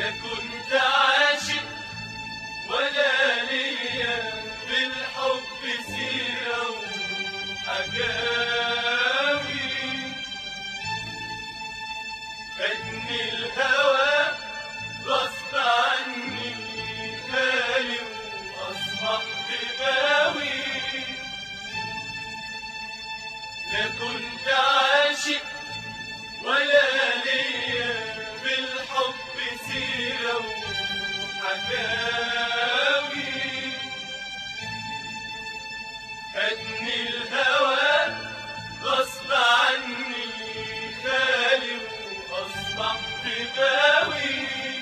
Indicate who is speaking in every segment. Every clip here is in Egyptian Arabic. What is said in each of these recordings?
Speaker 1: لا كنت عاشق ولا ليا بالحب سيرة وحكاوي خدني الهوى غصب عني بالي وأصبحت باوي لا كنت عاشق ولا ليا بالحب سيرة وحكاوي خدني الهوى غصب عني خالي وأصبحت باوي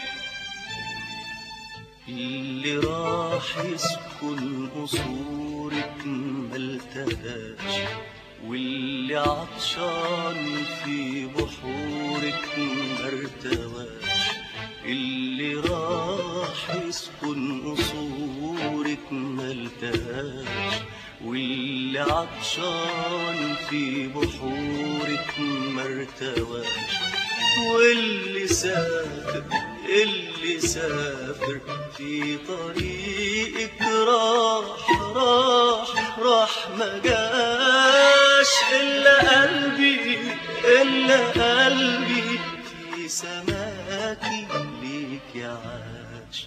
Speaker 2: اللي راح يسكن قصورك ملتهاش واللي عطشان في بحورك مرتواش اللي راح يسكن قصورك ملتهاش واللي عطشان في بحورك مرتواش واللي سافر اللي سافر في طريقك راح راح راح ما جاش إلا قلبي إلا قلبي في سماكي ليك يا عاش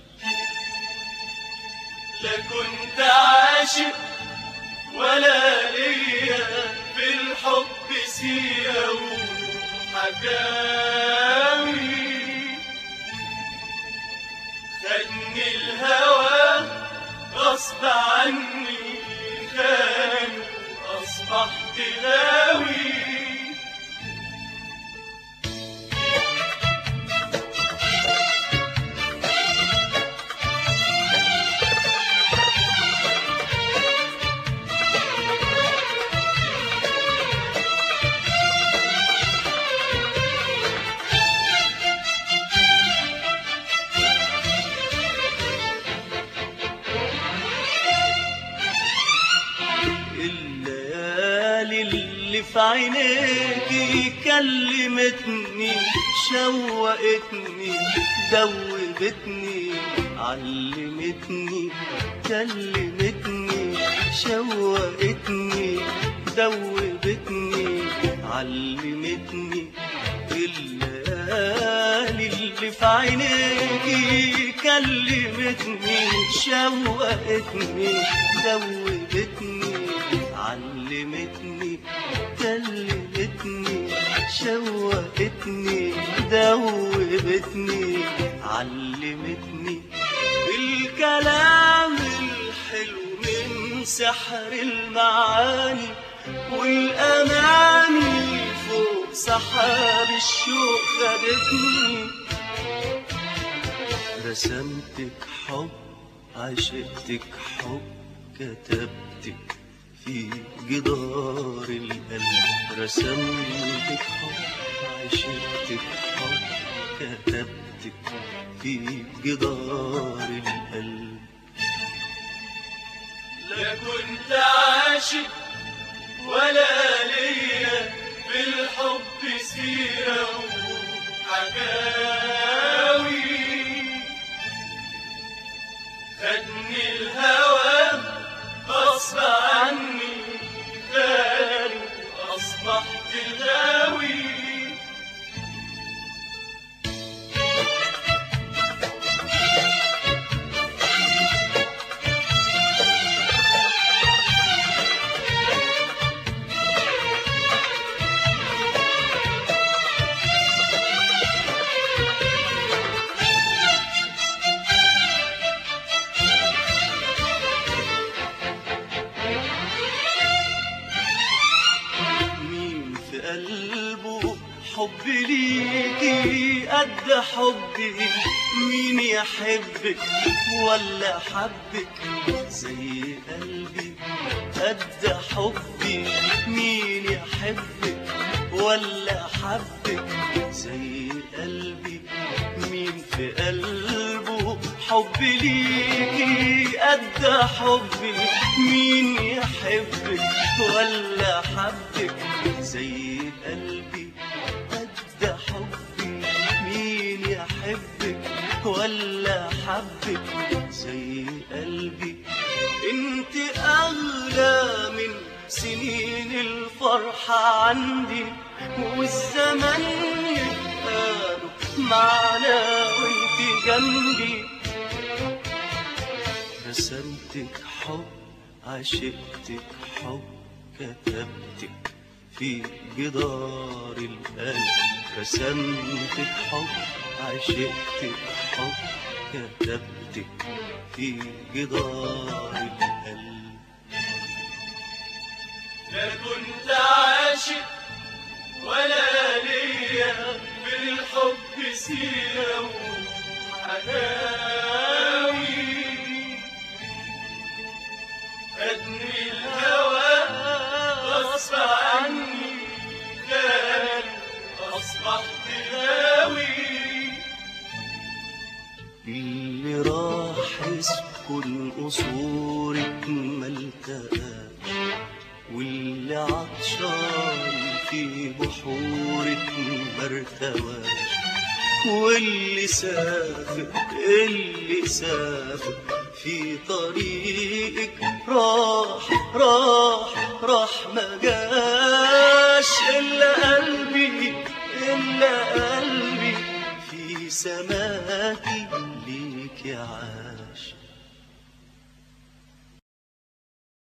Speaker 1: لا كنت عاشق ولا ليا في الحب سيرة وحكاوي خدني الهوى غصب عني خان أصبحت غاوي
Speaker 2: الليالي اللي في عينيكي كلمتني شوقتني دوبتني علمتني كلمتني شوقتني دوبتني علمتني الليالي اللي في عينيكي كلمتني شوقتني دوبتني علمتني كلمتني شوقتني دوبتني علمتني الكلام الحلو من سحر المعاني والأماني فوق سحاب الشوق خدتني رسمتك حب عشقتك حب كتبتك في جدار القلب رسمتك حب عشقتك حب كتبتك في جدار القلب
Speaker 1: لا كنت عاشق ولا ليا بالحب سيرة وحكاوي خدني الهوى غصب عني غالي أصبحت غاوي
Speaker 2: مين في قلبه حب ليكي قد حبي مين يحبك ولا حبك زي قلبي قد حبي مين يحبك ولا حبك زي قلبي مين في قلبه حب ليكي قد حبي مين يحبك ولا حبك زي قلبي قد حبي مين يحبك ولا حبك زي قلبي انت اغلى من سنين الفرحة عندي والزمن يبقى معنا وانت جنبي رسمتك حب عشقتك حب كتبتك في جدار القلب رسمتك حب عشقتك حب كتبتك في جدار القلب
Speaker 1: لا كنت عاشق ولا ليا في الحب سيرة وحكاوي خدني الهوى غصب عني كان أصبحت غاوي
Speaker 2: اللي راح يسكن قصورك ما التقاش واللي عطشان في بحورك ما ارتواش واللي سافر اللي سافر في طريقك راح راح راح ما جاش